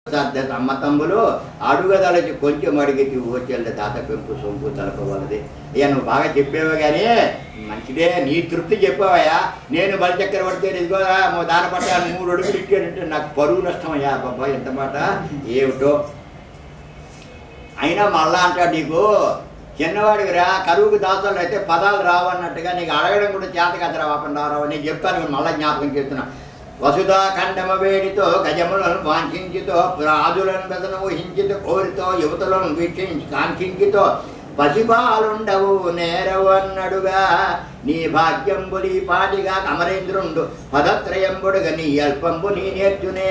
అమ్మ తమ్ములు అడుగదలచి కొంచెం అడిగితే ఓచెల్ల దాత పెంపు సొంపు తలపవలది ఇక నువ్వు బాగా చెప్పేవా కానీ మంచిదే నీ తృప్తి చెప్పావయ్యా నేను బలి చక్రవర్తి ఇదిగో దాని పట్ల మూడు అడుగులు ఇచ్చాడంటే నాకు పరువు నష్టం అయ్యా బాబా ఎంత మాట ఏమిటో అయినా మళ్ళా అంటాడు నీకు చిన్నవాడికి రా కరువుకు దాసాలు అయితే పదాలు రావన్నట్టుగా నీకు అడగడం కూడా చేత కదరా వాపండా రావు నేను చెప్తాను మళ్ళీ జ్ఞాపకం చేస్తున్నా వసుధా ఖండమ వేడితో గజములను వాంఛించితో రాజులను బెదను ఊహించితో కోరితో యువతులను వీక్షించి కాంక్షించితో పసిపాలుండవు నేరవన్నడుగా నీ భాగ్యంబులి పాటిగా అమరేంద్రుండు పదత్రయంబుడుగా నీ అల్పంబు నీ నేర్చునే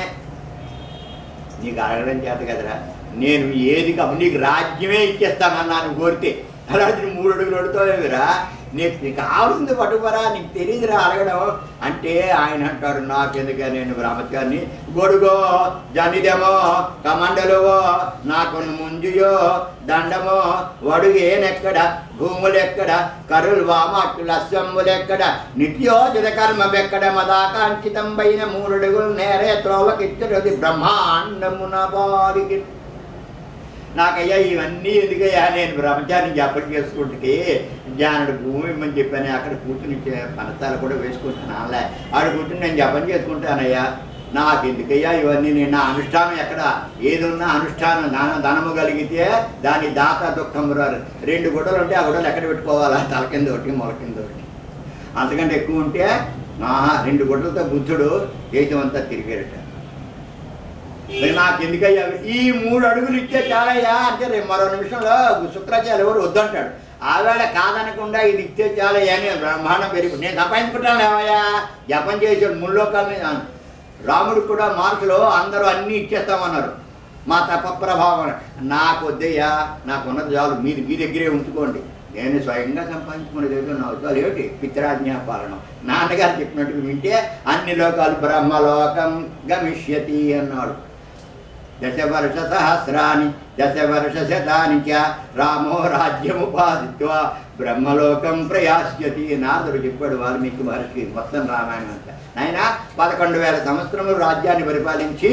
నీకు అడగడం చేత కదరా నేను ఏది కాదు నీకు రాజ్యమే ఇచ్చేస్తానన్నాను కోరితే అలాంటి నువ్వు మూడు అడుగులు అడుగుతావేమిరా నీకు నీకు కావాల్సింది పట్టుకురా నీకు తెలియదురా అడగడం అంటే ఆయన అంటారు నాకెందుకే నేను బ్రహ్మచారిని గొడుగో జనిదెమో కమండలువో నాకు ముంజుయో దండమో వడుగేనెక్కడ భూములెక్కడ కరులు వామాట్లు లస్సమ్ములెక్కడ నిత్యోచిత కర్మమెక్కడ మదాకాంక్షితంబైన మూడడుగులు నేరే త్రోవకిచ్చడది బ్రహ్మాండమున బాలికి నాకయ్యా ఇవన్నీ ఎందుకయ్యా నేను బ్రహ్మచారిని జపం చేసుకుంటే జ్ఞానుడు భూమి ఇమ్మని చెప్పాను అక్కడ కూర్చుని పనతాలు కూడా వేసుకుంటున్నాను అలా ఆడ కూర్చుని నేను జపం చేసుకుంటానయ్యా నాకు ఎందుకయ్యా ఇవన్నీ నేను నా అనుష్ఠానం ఎక్కడ ఏదున్నా అనుష్ఠానం దాన ధనము కలిగితే దాని దాత దుఃఖం రారు రెండు గుడ్డలు ఉంటే ఆ గుడ్డలు ఎక్కడ పెట్టుకోవాలా తల కింద ఒకటి మొల కింద ఒకటి అంతకంటే ఎక్కువ ఉంటే ఆహా రెండు గుడ్డలతో బుద్ధుడు దేశం అంతా తిరిగాడట మరి నాకు ఎందుకయ్యా ఈ మూడు అడుగులు ఇచ్చే చాలయ్యా అంటే రేపు మరో నిమిషంలో శుక్రాచార్య ఎవరు వద్దంటాడు ఆవేళ కాదనకుండా ఇది ఇచ్చే చాలయ్యా అని బ్రహ్మాండం పెరిగి నేను సంపాదించుకుంటాను లేవయ్యా జపం చేసాడు ముల్లోకాలని రాముడు కూడా మార్కులో అందరూ అన్నీ ఇచ్చేస్తామన్నారు మా తప ప్రభావం నాకు వద్దయ్యా నాకు ఉన్నది చాలు మీరు మీ దగ్గరే ఉంచుకోండి నేను స్వయంగా సంపాదించుకునేది ఏదో నా ఉద్యోగాలు ఏమిటి పిత్రాజ్ఞా పాలన నాన్నగారు చెప్పినట్టు వింటే అన్ని లోకాలు బ్రహ్మలోకం గమిష్యతి అన్నాడు దశవర్ష సహస్రాన్ని దశవర్ష శతాని చ రామో రాజ్యముపాదిత్వ బ్రహ్మలోకం ప్రయాస్యతి నారదుడు చెప్పాడు వాల్మీకి మహర్షి మొత్తం రామాయణం అంతా నాయన పదకొండు వేల సంవత్సరములు రాజ్యాన్ని పరిపాలించి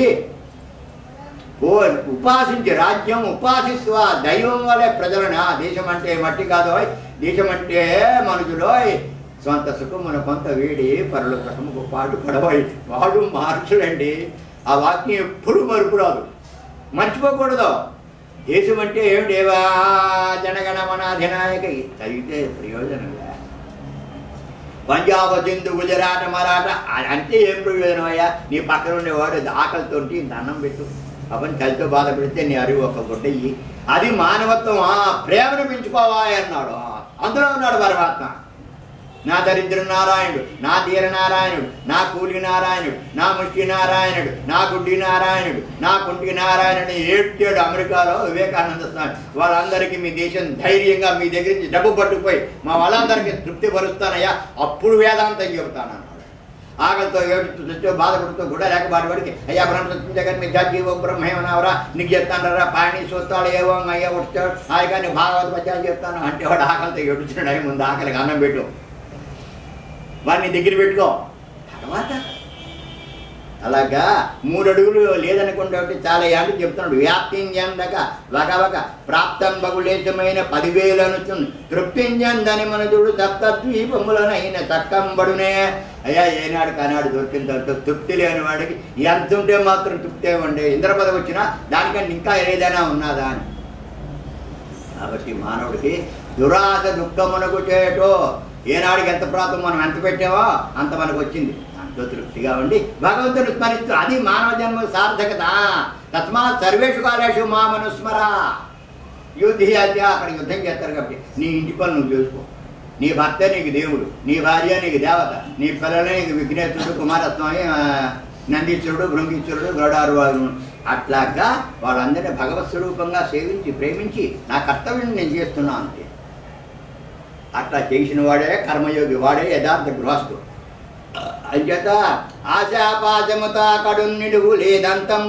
ఓ ఉపాసించి రాజ్యం ఉపాసిస్తూ ఆ దైవం వలె ప్రజలను ఆ దేశం అంటే మట్టి కాదు దేశం అంటే మనుషులోయ్ సొంత సుఖమున కొంత వేడి పరుల సుఖముకు పాటు పడవై వాడు మార్చుడండి ఆ వాక్యం ఎప్పుడు మరుపు రాదు మర్చిపోకూడదు దేశం అంటే ఏమిటేవా జనగణమన అధినాయక చదివితే ప్రయోజనంగా పంజాబ్ సింధు గుజరాత్ మరాఠ అ- అంటే ఏం ప్రయోజనం అయ్యా నీ పక్కన ఉండేవాడు ఆకలితో ఇంత అన్నం పెట్టు అవన్నీ కలితో బాధ పెడితే నీ అరివి ఒక గుడ్డ ఇయ్యి అది మానవత్వం ఆ ప్రేమను పెంచుకోవాలి అన్నాడు ఆ, అందులో ఉన్నాడు పరమాత్మ నా దరిద్ర నారాయణుడు నా తీర నారాయణుడు నా కూలి నారాయణుడు నా ముష్టి నారాయణుడు నా గుడ్డి నారాయణుడు నా కుంటి నారాయణుడు ఏడ్చాడు అమెరికాలో వివేకానంద స్వామి వాళ్ళందరికీ మీ దేశం ధైర్యంగా మీ దగ్గర నుంచి డబ్బు పట్టుకుపోయి మా వాళ్ళందరికీ తృప్తి పరుస్తానయ్యా అప్పుడు వేదాంతం చెబుతాను అన్నాడు ఆకలితో ఏడుతూ తెచ్చో బాధపడుతూ కూడా లేక బాధపడికి అయ్యా బ్రహ్మ సత్యం జగన్ మీ జీవో బ్రహ్మేమనవరా నీకు చెప్తానరా పాణి సూత్రాలు ఏవో అయ్యా వచ్చాడు ఆయన కానీ భాగవత పద్యాలు చెప్తాను అంటే వాడు ఆకలితో ఏడుస్తున్నాడు అయ్యి ముందు ఆకలికి అన్నం పెట్టు వాడిని దగ్గర పెట్టుకో తర్వాత అలాగా మూడు అడుగులు లేదనుకుంటే ఒకటి చాలా ఏళ్ళు చెప్తున్నాడు వ్యాప్తించందక వగవక ప్రాప్తం బగులేశమైన పదివేలు అనుతుంది తృప్తించందని మనదుడు సప్తద్వీపములనైన తక్కంబడునే అయ్యా ఏనాడు కానాడు దొరికిన తర్వాత తృప్తి లేని వాడికి ఎంత ఉంటే మాత్రం తృప్తి ఏమండి ఇంద్రపదవి వచ్చినా దానికంటే ఇంకా ఏదైనా ఉన్నదా అని కాబట్టి మానవుడికి దురాశ దుఃఖమునకు చేయటో ఏనాడికి ఎంత ప్రాతం మనం ఎంత పెట్టామో అంత మనకు వచ్చింది దాంతో తృప్తిగా ఉండి భగవంతుని స్మరిస్తూ అది మానవ జన్మ సార్థకత తస్మాత్ సర్వేషు కాలేషు మా మనుస్మర యుద్ధి అయితే అక్కడ యుద్ధం చేస్తారు కాబట్టి నీ ఇంటి పని నువ్వు చేసుకో నీ భర్త నీకు దేవుడు నీ భార్య నీకు దేవత నీ పిల్లలే నీకు విఘ్నేశ్వరుడు కుమారస్వామి ఆ, నందీశ్వరుడు భృంగీశ్వరుడు గరుడారు వారు అట్లాగా వాళ్ళందరినీ భగవత్ స్వరూపంగా సేవించి ప్రేమించి నా కర్తవ్యం నేను చేస్తున్నా అంతే అట్లా చేసిన వాడే కర్మయోగి వాడే యథార్థ గృహస్థు అంచేత ఆశాపాశముత కడు నిడువు లేదంతంబు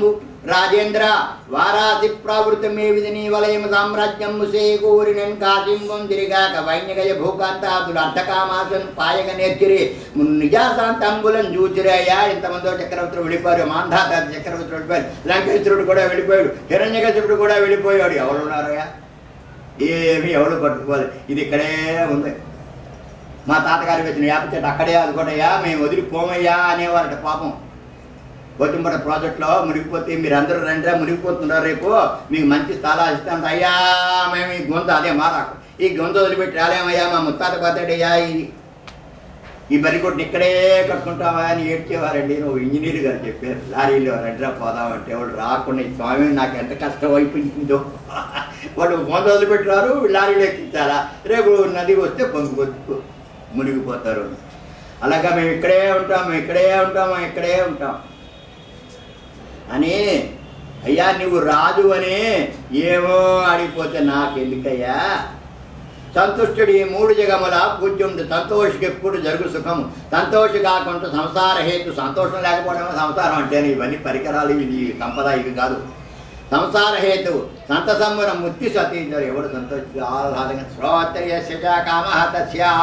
రాజేంద్ర వారాసి ప్రావృతమే విధిని వలయం సామ్రాజ్యం ముసేకూరినన్ కాశీం తిరిగాక వైన్యగయ భూకాంతాదులు అర్ధకామాసులను పాయక నేర్చిరి నిజాశాంతంబులను చూచిరయ్యా ఇంతమందో చక్రవర్తులు వెళ్ళిపోయారు మాంధాత చక్రవర్తులు వెళ్ళిపోయారు లంకేశ్వరుడు కూడా వెళ్ళిపోయాడు హిరణ్యకశిపుడు కూడా వెళ్ళిపోయాడు ఎవరు ఉన్నారయ్యా ఏమీ ఎవరు పట్టుకోవాలి ఇది ఇక్కడే ఉంది మా తాతగారికి వచ్చిన యాప చెట్టు అక్కడే అనుకోటయ్యా మేము వదిలిపోమయ్యా అనేవారట పాపం గోతింపడ ప్రాజెక్ట్లో మునిగిపోతే మీరు అందరూ రండిరా మునిగిపోతున్నారు రేపు మీకు మంచి స్థలాలు ఇస్తాను అయ్యా మేము ఈ గొంత అదే మారాకు ఈ గొంత వదిలిపెట్టి రాలేమయ్యా మా ముత్తాత పోతాడయ్యా ఈ ఈ బరికొట్టుని ఇక్కడే కట్టుకుంటావా అని ఏడ్చేవారండి నువ్వు ఇంజనీర్ గారు చెప్పారు లారీలో రండిరా పోదామంటే వాడు రాకుండా ఈ స్వామి నాకు ఎంత కష్టం అయిపోయిందో వాడు గొంత వదిలిపెట్టారు లారీలో ఎక్కించాలా రేపు నది వస్తే పొంగు మునిగిపోతారు అలాగా మేము ఇక్కడే ఉంటాం మేము ఇక్కడే ఉంటాం మేము ఇక్కడే ఉంటాం అని అయ్యా నువ్వు రాజు అని ఏమో అడిగిపోతే నాకెందుకయ్యా సంతుష్టుడి ఈ మూడు జగముల పూజ్యుడు సంతోషికి ఎప్పుడు జరుగు సుఖము సంతోషి కాకుండా సంసార హేతు సంతోషం లేకపోవడమే సంసారం అంటే ఇవన్నీ పరికరాలు ఇది సంపద ఇవి కాదు సంసార హేతు సంతసమ్మున ముక్తి సతీందరు ఎవడు సంతోషి ఆహ్లాదంగా శ్రోత్రయస్య కామ తస్యా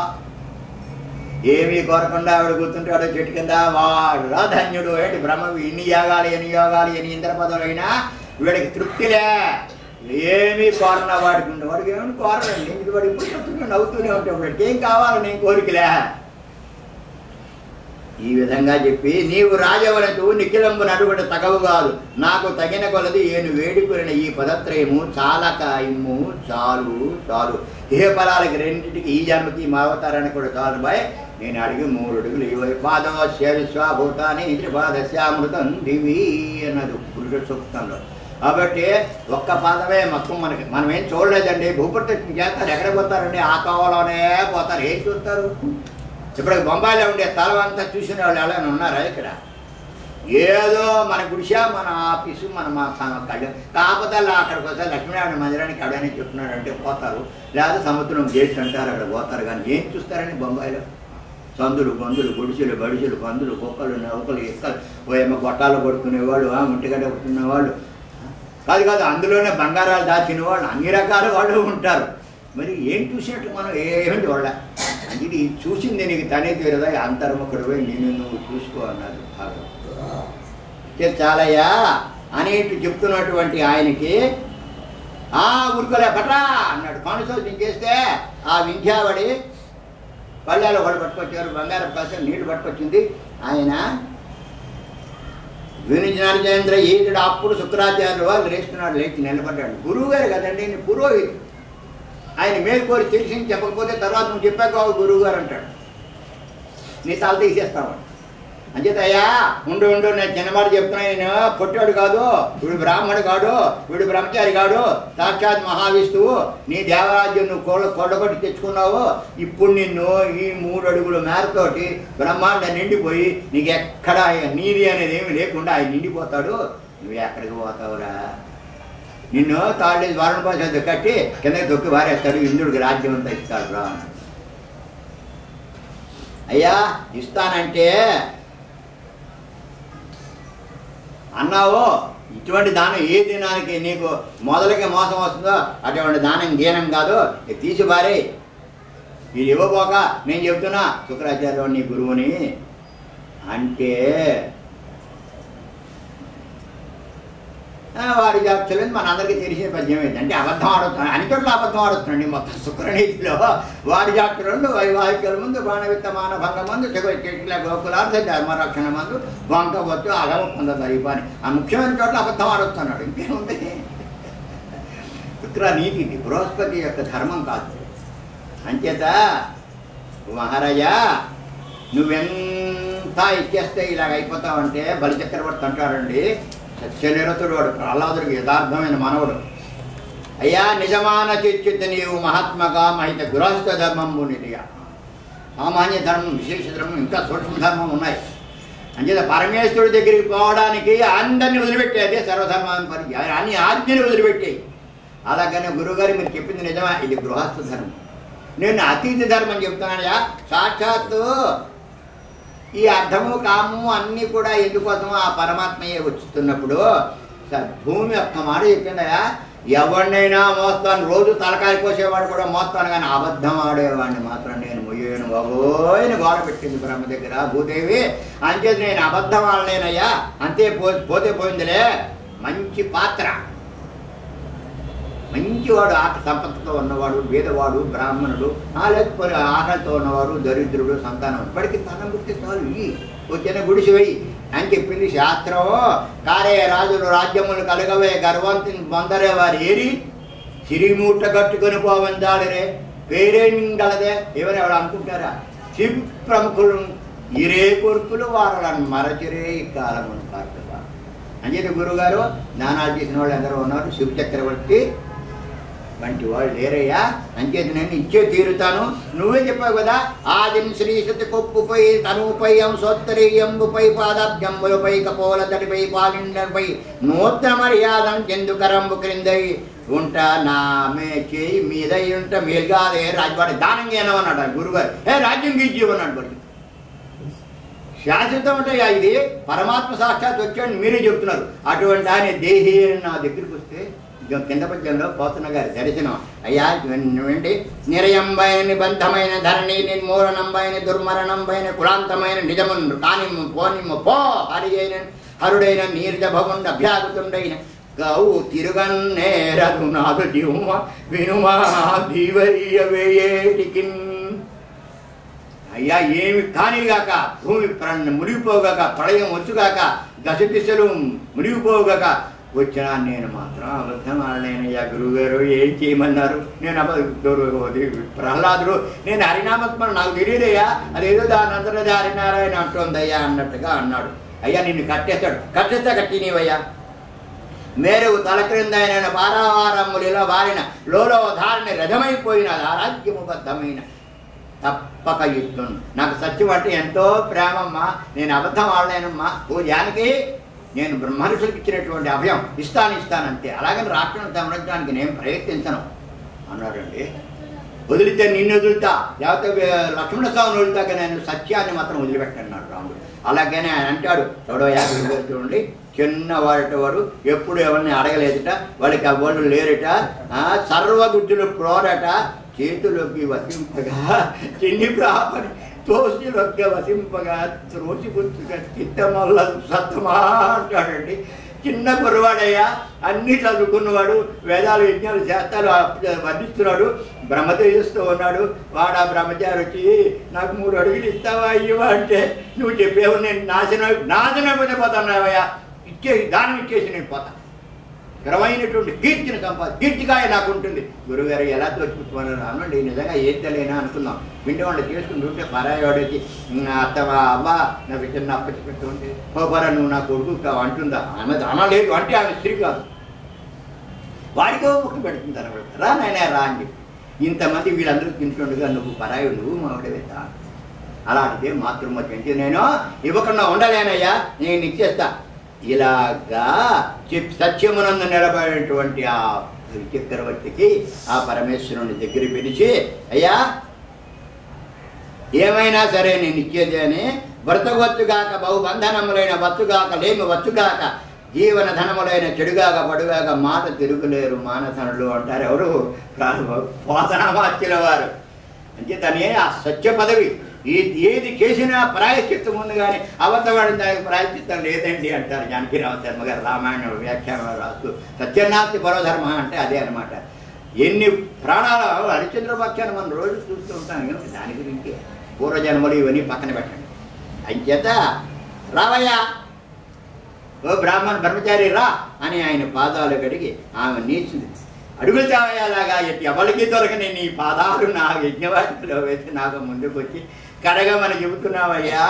ఏమీ కోరకుండా ఆవిడ కూర్చుంటాడు చెట్టు కింద వాడు రాధన్యుడు ఏంటి బ్రహ్మ ఇన్ని యాగాలు ఎన్ని యోగాలు ఎన్ని ఇంద్ర పదవులు అయినా వీడికి తృప్తిలే ఏమీ కోరన వాడికి ఉండే వాడికి ఏమైనా కోరనండి ఇది వాడు ఇప్పుడు చెప్తూనే నవ్వుతూనే ఉంటాడు వాడికి ఏం కావాలి నేను కోరికలే ఈ విధంగా చెప్పి నీవు రాజవనతు నిఖిలంబు నడుగుడు తగవు కాదు నాకు తగిన కొలది ఏను వేడుకున్న ఈ పదత్రయము చాలా కాయము చాలు చాలు ఏ ఫలాలకి రెండింటికి ఈ జన్మకి మా అవతారానికి కూడా చాలు బాయ్ నేను అడిగి మూడు అడుగులు ఇవ్వ పాదవస్య విశ్వాభూతాన్ని త్రిపాదస్యామృతం దివి అన్నది పురుష సూక్తంలో కాబట్టి ఒక్క పాదమే మొత్తం మనకి మనం ఏం చూడలేదండి భూప్రదక్షిణ చేస్తారు ఎక్కడ పోతారండి ఆ కోవలోనే పోతారు ఏం చూస్తారు ఇప్పుడు బొంబాయిలో ఉండే స్థలం అంతా చూసిన వాళ్ళు ఎవరైనా ఉన్నారా ఇక్కడ ఏదో మన గుడిసా మన ఆఫీసు మన మా సమ- కళ్ళు కాకపోతే అలా అక్కడికి వస్తే లక్ష్మీనారాయణ మందిరానికి అడని చెప్తున్నాడు అంటే పోతారు లేదా సముద్రం గేట్ అంటారు అక్కడ పోతారు కానీ ఏం చూస్తారండి బొంబాయిలో సందులు గొంతులు గుడిసెలు బడిసెలు పందులు కుక్కలు నౌకలు ఎక్కలు ఓ ఏమో గొట్టాలు కొడుకునేవాళ్ళు ఆ ముట్టిగడ్డ కొట్టుకునేవాళ్ళు కాదు కాదు అందులోనే బంగారాలు దాచిన వాళ్ళు అన్ని రకాల వాళ్ళు ఉంటారు మరి ఏం చూసినట్టు మనం ఏమిటి వాళ్ళ ఇది చూసింది నీకు తనే తీరదా అంతర్ముఖుడు పోయి నేను నువ్వు చూసుకో అన్నాడు భాగవతం. అంటే చాలయ్యా అనేటి చెప్తున్నటువంటి ఆయనకి ఆ ఊరుకోలే బట్రా అన్నాడు కానుసోచం చేస్తే ఆ వింధ్యావడి పళ్ళాలు ఒకటి పట్టుకొచ్చారు బంగారం కాసే నీళ్లు పట్టుకొచ్చింది ఆయన వినిజనరేంద్ర ఈతుడు అప్పుడు శుక్రాచార్యులు వాళ్ళు లేస్తున్నాడు లేచి నిలబడ్డాడు గురువు గారు కదండి ఈయన పురోహితుడు ఆయన మేలుకోరి తెలిసి చెప్పకపోతే తర్వాత నువ్వు చెప్పాక గురువు గారు అంటాడు నీ తల తీసేస్తావు అంచేత అయ్యా ఉండు ఉండు నేను చిన్నమాట చెప్తున్నా నేను పొట్టాడు కాదు వీడు బ్రాహ్మడు కాడు వీడు బ్రహ్మచారి కాడు సాక్షాత్ మహావిష్ణువు నీ దేవరాజ్యం నువ్వు కోళ్ళ కొడగొట్టి తెచ్చుకున్నావు ఇప్పుడు నిన్ను ఈ మూడు అడుగుల మేరతోటి బ్రహ్మాండ నిండిపోయి నీకు ఎక్కడ నీది అనేది ఏమి లేకుండా ఆయన నిండిపోతాడు నువ్వు ఎక్కడికి పోతావురా నిన్ను తాళ్ళేసి వారణ పాసాలు కట్టి కిందకి దొక్కి వారేస్తాడు ఇంద్రుడికి రాజ్యం అంతా ఇస్తాడు రా అన్నాడు. అయ్యా ఇస్తానంటే అన్నావు ఇటువంటి దానం ఏ దినానికి నీకు మొదలకి మోసం వస్తుందో అటువంటి దానం గీనం కాదు ఇది తీసి పారే ఇది ఇవ్వబోక నేను చెప్తున్నా శుక్రాచార్య నీ గురువుని అంటే ఆ, వాడి జాగ్రత్తలేదు మన అందరికీ తెలిసిన పద్యం ఏంటి అంటే అబద్ధం ఆడుతున్నాడు అన్ని చోట్ల అబద్ధం ఆడుతున్నాడు మొత్తం శుక్రనీతిలో వాడి జాగ్రత్తలు వైవాహికల ముందు బాణవిత్త మానభంగ మందు చెట్ల గోకులార్థ ధర్మరక్షణ మందు వంకవచ్చు అలవ పొందతారు ఈ పని ఆ ముఖ్యమైన చోట్ల అబద్ధం ఆడుతున్నాడు ఇంకేముంది శుక్ర నీతి ఇది బృహస్పతి యొక్క ధర్మం కాదు అంచేత మహారాజా నువ్వెంత ఇచ్చేస్తే ఇలాగ అయిపోతావంటే బలిచక్రవర్తి అంటాడండి సత్యనిరతుడు వాడు ప్రహ్లాదుడికి యథార్థమైన మనవుడు అయ్యా నిజమాన చిచ్చిత్ నీవు మహాత్మగా మహిత గృహస్థ ధర్మము నిధిగా సామాన్య ధర్మం విశేష ధర్మం ఇంకా సూక్ష్మ ధర్మం ఉన్నాయి అంచేత పరమేశ్వరుడి దగ్గరికి పోవడానికి అందరిని వదిలిపెట్టేది సర్వధర్మాన్ని పరి అన్ని ఆజ్ఞని వదిలిపెట్టేయి అలాగనే గురువుగారు మీరు చెప్పింది నిజమా ఇది గృహస్థ ధర్మం నేను అతిథి ధర్మం చెప్తున్నానయ్యా సాక్షాత్తు ఈ అర్థము కాము అన్నీ కూడా ఎందుకోసమో ఆ పరమాత్మయే వచ్చుతున్నప్పుడు స- భూమి ఒక్క మాట చెప్పిందయా ఎవరినైనా మోస్తాను రోజు తలకాయ కోసేవాడు కూడా మోస్తాను కానీ అబద్ధం ఆడేవాడిని మాత్రం నేను మొయ్యను బాబోయని గోడ పెట్టింది బ్రహ్మ దగ్గర భూదేవి అంచేది నేను అబద్ధం ఆడలేనయ్యా అంతే పో పోతే పోయిందిలే మంచి పాత్ర మంచివాడు ఆట సంపత్తితో ఉన్నవాడు పేదవాడు బ్రాహ్మణుడు ఆ లేకపోతే ఆకలితో ఉన్నవాడు దరిద్రుడు సంతానం ఇప్పటికీ తనం గుర్తి చాలు ఈ వచ్చిన గుడిసి వెయ్యి అని చెప్పింది శాస్త్రం కారే రాజులు రాజ్యములు కలగవే గర్వంతిని పొందరే వారు ఏరి సిరిమూట కట్టుకొని పోవందాడరే పేరేంగలదే ఎవరు ఎవరు అనుకుంటారా శివ ప్రముఖులు ఇరే కొడుకులు వారలను మరచిరే ఈ కాలమును కార్తవా అంచేత గురుగారు స్నానాలు చేసిన వాళ్ళు ఎందరో ఉన్నారు శివ చక్రవర్తి వంటి వాళ్ళు లేరయ్యా అంచేత నేను ఇచ్చే తీరుతాను నువ్వే చెప్పావు కదా ఆదిం శ్రీశతి కొప్పుపై తనుపై అంశోత్తరీయంబుపై పాదాభ్యంబులపై కపోల తడిపై పాలిండపై నూతన మర్యాదం చెందుకరంబు క్రిందై ఉంటా నా మే చేయి మీద ఉంట మేలుగాదే రాజవాడి దానం చేయనమన్నాడు ఆ గురుగారు ఏ రాజ్యం గీజ్యమన్నాడు వాడికి శాశ్వతం అంటే ఇది పరమాత్మ సాక్షాత్ వచ్చాడని మీరే చెప్తున్నారు అటువంటి ఆయన దేహి అని నా దగ్గరికి వస్తే ఇదిగో కింద పద్యంలో పోతున్న గారి దర్శనం అయ్యా వినండి నిరయంబైన నిబంధమైన ధరణి నిర్మూలనంబైన దుర్మరణంబైన కులాంతమైన నిజముండు కాని పోనిమ్మ పో హరి అయిన హరుడైన నీర్జభవుండ అభ్యాగతుండైన గౌ తిరుగన్నేరదు నాదు దివుమ వినుమా దీవయ్య వేయేటికిన్ అయ్యా ఏమి కానిగాక భూమి ప్ర- మునిగిపోగాక ప్రళయం వచ్చుగాక దశ దిశలు మునిగిపోగాక వచ్చినా నేను మాత్రం అబద్ధం ఆడలేనయ్యా గురువుగారు ఏం చేయమన్నారు నేను అబద్ధి ప్రహ్లాదుడు నేను హరినామస్మరణ నాకు తెలియదయ్యా అదేదో దాని అంతటా హరినారాయణ అంటుందయ్యా అన్నట్టుగా అన్నాడు అయ్యా నిన్ను కట్టేస్తాడు కట్టేస్తా కట్టినీవయ్యా మేరు తల క్రింద ఆయన వారావారములిలా వారిన లోలో ధారణ రథమైపోయిన ఆరాధ్యముబద్ధమైన తప్పక యుద్ధం నాకు సత్యం అంటే ఎంతో ప్రేమమ్మా నేను అబద్ధం ఆడలేనమ్మా ఓ జానకి నేను బ్రహ్మర్షులకు ఇచ్చినటువంటి అభయం ఇస్తాను ఇస్తాను అంతే అలాగని రాష్ట్రం తమరించడానికి నేను ప్రయత్నించను అన్నాడండి వదిలితే నిన్ను వదులుతా లేకపోతే వే- లక్ష్మణ స్వామిని వదులుతాక నేను సత్యాన్ని మాత్రం వదిలిపెట్టన్నాడు రాముడు అలాగనే ఆయన అంటాడు చూడవయా గురుగారు చూడండి చిన్న వాడట వాడు ఎప్పుడు ఎవరిని అడగలేదట వాళ్ళకి ఆ వాళ్ళు లేరట ఆ, సర్వగుడ్డులు ప్రోరట చేతులోకి వసింపగా చిన్ని ప్రాపని తోసిలోకి వసింపగా త్రోసిపుచ్చుగా చిత్తమల్ల సత్తమా అంటాడండి చిన్న కుర్రవాడయ్యా అన్ని చదువుకున్నవాడు వేదాలు యజ్ఞాలు చేస్తాడు వర్ణిస్తున్నాడు బ్రహ్మ తేజస్తో ఉన్నాడు వాడు ఆ బ్రహ్మచారి వచ్చి నాకు మూడు అడుగులు ఇస్తావా అయ్యవా అంటే నువ్వు చెప్పేవు నేను నాశనం నాశనం అయిపోతే పోతున్నావయ్యా ఇచ్చేసి దాన్ని ఇచ్చేసి నేను పోతా స్థిరమైనటువంటి కీర్తిని సంపాది కీర్తికాయ నాకు ఉంటుంది గురుగారు ఎలా తోచిపుచ్చుకున్నారు అనండి నిజంగా ఏం తెలియనా అనుకుందాం పిండి వాళ్ళు చేసుకుని ఉంటే పరాయవాడికి అత్తవా అవ్వ నాకు చిన్న అప్పచి పెట్టుంటే పోపరా నువ్వు నా కొడుకు కావు అంటుందా ఆమె అనలేదు అంటే ఆమె స్త్రీ కాదు వాడికో ముక్కు పెడుతుంది అనమాట రా నాయన రా అని చెప్పి ఇంతమంది వీళ్ళందరూ తింటుండగా నువ్వు పరాయి నువ్వు మావిడవేతా అలాంటిదే మాతృమతి అంటే నేను ఇవ్వకుండా ఉండలేనయ్యా నేను ఇచ్చేస్తా ఇలాగా చెప్ సత్యమునందు నిలబడినటువంటి ఆ చక్రవర్తికి ఆ పరమేశ్వరుని దగ్గర పిలిచి అయ్యా ఏమైనా సరే నేను ఇచ్చేది అని బ్రతవచ్చుగాక బహుబంధనములైన వచ్చుగాక లేమి వచ్చుగాక జీవన ధనములైన చెడుగాక పడుగాక మాట తిరుగులేరు మానసనులు అంటారు ఎవరు పోతనామాచ్యుల వారు అంచేతనే ఆ సత్య పదవి ఈ ఏది చేసినా ప్రాయశ్చిత్తం ఉంది కానీ అవతవాడిన దానికి ప్రాయశ్చిత్తం లేదండి అంటారు జానకిరామ శర్మ గారు రామాయణ వ్యాఖ్యానం రాస్తూ సత్యనాస్తి పరోధర్మ అంటే అదే అన్నమాట ఎన్ని ప్రాణాలు హరిచంద్ర వాక్యాన్ని మనం రోజు చూస్తూ ఉంటాం కనుక దాని గురించి పూర్వజన్మలు ఇవన్నీ పక్కన పెట్టండి అంచేత రావయ్యా ఓ బ్రాహ్మణ బ్రహ్మచారి రా అని ఆయన పాదాలు కడిగి ఆమె నీచింది అడుగులు చావయ్యాలాగా ఎవరికి దొరకని నీ పాదాలు నా యజ్ఞవాటిలో వేసి నాకు ముందుకు వచ్చి కడగమని చెబుతున్నావయ్యా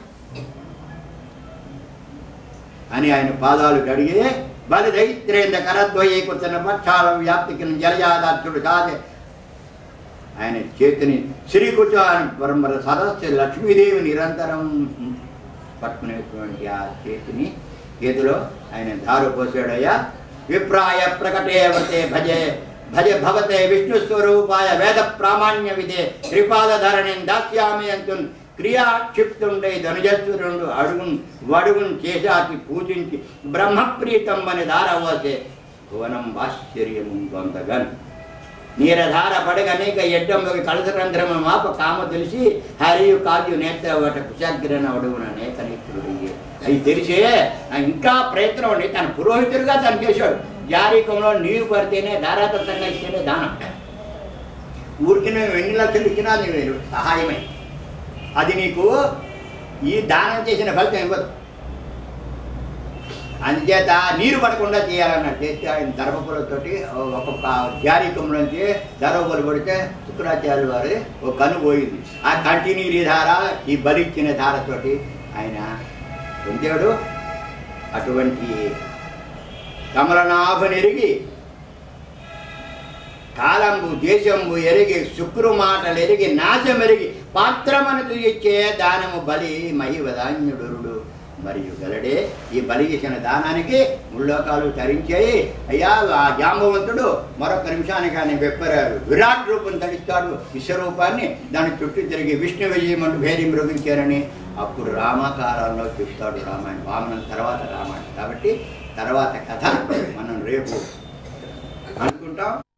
అని ఆయన పాదాలు కడిగి బలి దైత్రేంద్ర కరద్వయే కూర్చున్న పక్షాల వ్యాప్తికి జలజాదార్థుడు కాదే ఆయన చేతిని శ్రీ కూర్చోని పరమర సదస్సు లక్ష్మీదేవి నిరంతరం పట్టుకునేటువంటి ఆ చేతిని చేతిలో ఆయన దారు పోసాడయ్యా విప్రాయ ప్రకటే వర్తే భజే భజ భవతే విష్ణు స్వరూపాయ వేద ప్రామాణ్య విదే త్రిపాద ధరణి దాస్యామి అంటున్ క్రియాక్షిప్తుండై ధనుజస్వరుడు అడుగున్ వడుగున్ చేశాకి పూజించి బ్రహ్మప్రీతమ్మని దారవసే భువనం ఆశ్చర్యము పొందగన్ నీరధార పడగనేక ఎడ్డంబకి కలసరంధ్రమ మాప కామ తెలిసి హరియు కాజు నేత వట కుశాగ్రన అడుగున నేత నేత్రుడికి అది తెలిసే ఆ ఇంకా ప్రయత్నం ఉండి తన పురోహితుడిగా తను చేశాడు జారీకంలో నీరు పడితేనే ధారాదత్తంగా ఇస్తేనే దానం ఊరికి నువ్వు ఎన్ని లక్షలు ఇచ్చినా అది వేరు సహాయమే అది నీకు ఈ దానం చేసిన ఫలితం ఇవ్వదు అందుచేత నీరు పడకుండా చేయాలన్నట్టు చేస్తే ఆయన ధర్మపులతోటి ఒక్కొక్క జారీకంలోంచి ధర్మపులు పడితే శుక్రాచార్యుల వారి ఒక కన్ను పోయింది ఆ కంటి నీరి ధార ఈ బలిచ్చిన ధారతోటి ఆయన పొందాడు అటువంటి కమలనాభనెరిగి కాలంబు దేశంబు ఎరిగి శుక్రు మాటలు ఎరిగి నాశమెరిగి పాత్రమనకు ఇచ్చే దానము బలి మహివదాన్యుడు మరియు గలడే ఈ బలి చేసిన దానానికి ముల్లోకాలు తరించాయి అయ్యా ఆ జాంబవంతుడు మరొక నిమిషానికి ఆయన వెప్పరారు విరాట్ రూపం ధరిస్తాడు విశ్వరూపాన్ని దాని చుట్టూ తిరిగి విష్ణు విజయమంటూ భేది మృగించారని అప్పుడు రామకాలంలో చెప్తాడు రామాయణం వామనం తర్వాత రామాయణం కాబట్టి తర్వాత కథ మనం రేపు అనుకుంటాం